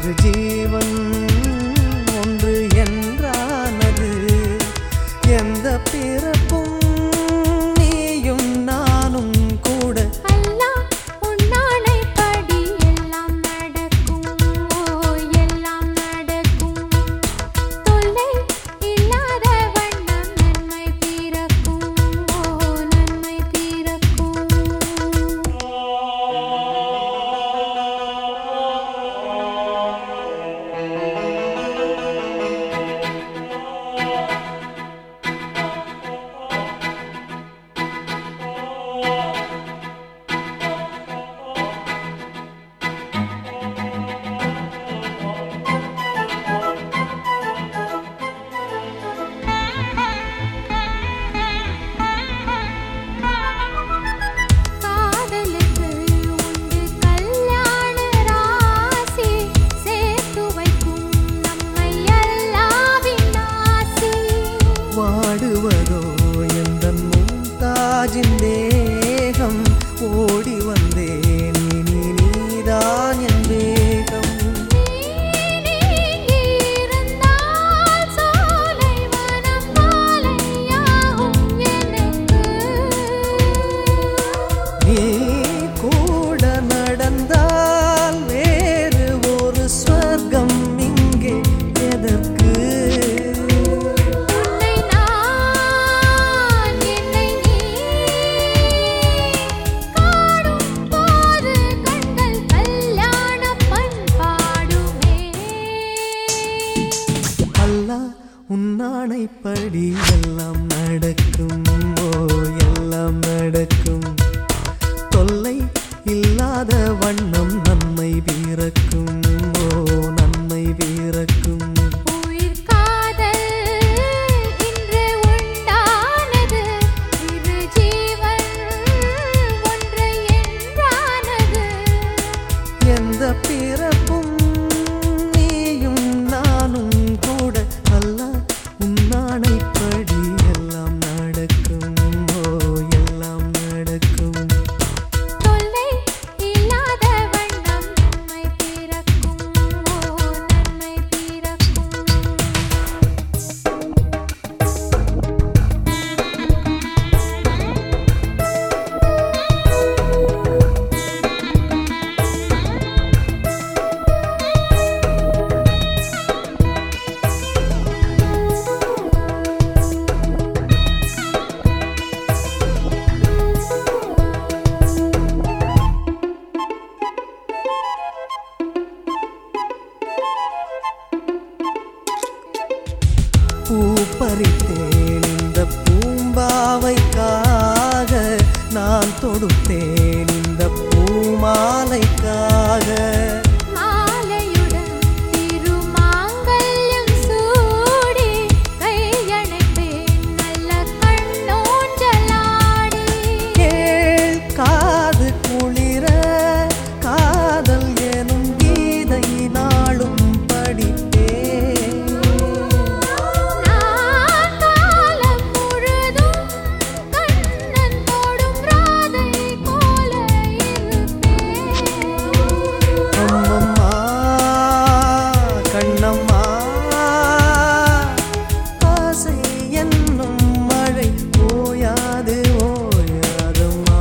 இரு ஜீவன் ஒன்று என்றானது எந்த பிறப்பும் நீயும் நானும் கூட அல்லாஹ் உன்னானைப்படி எல்லாம் நடக்கும் ஓ எல்லாம் நடக்கும் தொல்லை இல்லாத வண்ணம் நன்மை பிறக்கும் ஓ நன்மை பிறக்கும் காதலுக்கு உண்டு கல்யாண ராசி சேர்த்து வைக்கும் நம்மை எல்லாவின் ஆசி வாடுவதோ எந்த மும்தாஜின் தேகம் ஓடி வந்தேன் இனி நீதான் என் வேகம் நீங்கி இருந்தால் சோலை வனம் மாலையாகும் எனக்கு நீ கூட நடந்தால் வேறு ஒரு ஸ்வர்க்கம் இங்கே எதற்கு உன்னை நான் என்னை நீ காணும் போது கண்கள் கல்யாண பண்பாடுமே அல்லாஹ் உன்னானைப்படி எல்லாம் நடக்கும் ஓ எல்லாம் நடக்கும் தொல்லை இல்லாத வண்ணம் நன்மை பிறக்கும் ஓ நன்மை பிறக்கும் உயிர் காதல் இன்று உண்டானது இரு ஜீவன் ஒன்று என்றானது எந்த பிறப்பும் நீயும் நானும் கூட அல்லாஹ் உன்னானைப்படி எல்லாம் நடக்கும் ஓ எல்லாம் நடக்கும் தொல்லை இல்லாத வண்ணம் நன்மை பிறக்கும் ஓ நன்மை பிறக்கும் பூ பறித்தேன் இந்த பூம்பாவைக்காக நான் தொடுத்தேன் இந்த பூமாலைக்காக மாலையுடன் திருமாங்கல்யம் சூடி கையணைப்பேன் நல்ல கண்ணோஞ்சலாடி கேள் காது குளிர காதல் எனும் கீதை நாளும் படிப்பேன் நான் காலம் முழுதும் கண்ணன் தொடும் ராதை போல இருப்பேன் அம்மம்மா கண்ணம்மா ஆசை என்னும் மழை ஓயாது ஓயாதம்மா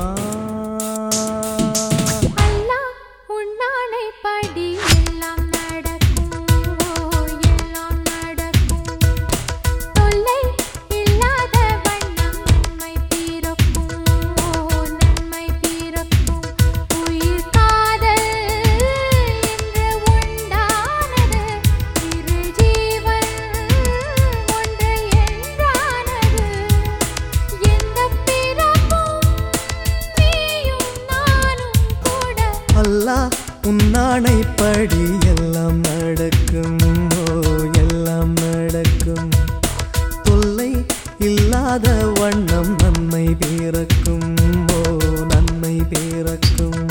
அல்லாஹ் உன்னானைப்படி எல்லாம் நடக்கும் ஓ எல்லாம் நடக்கும் தொல்லை இல்லாத வண்ணம் நன்மை பிறக்கும் ஓ நன்மை பிறக்கும் உயிர் காதல் என்று உண்டானது இரு ஜீவன் ஒன்று என்றானது எந்த பிறப்பும் நீயும் நானும் கூட அல்லாஹ் உன்னானைப்படி எல்லாம் நடக்கும் ஓ எல்லாம் நடக்கும் தொல்லை இல்லாத வண்ணம் நன்மை பிறக்கும் ஓ நன்மை பிறக்கும்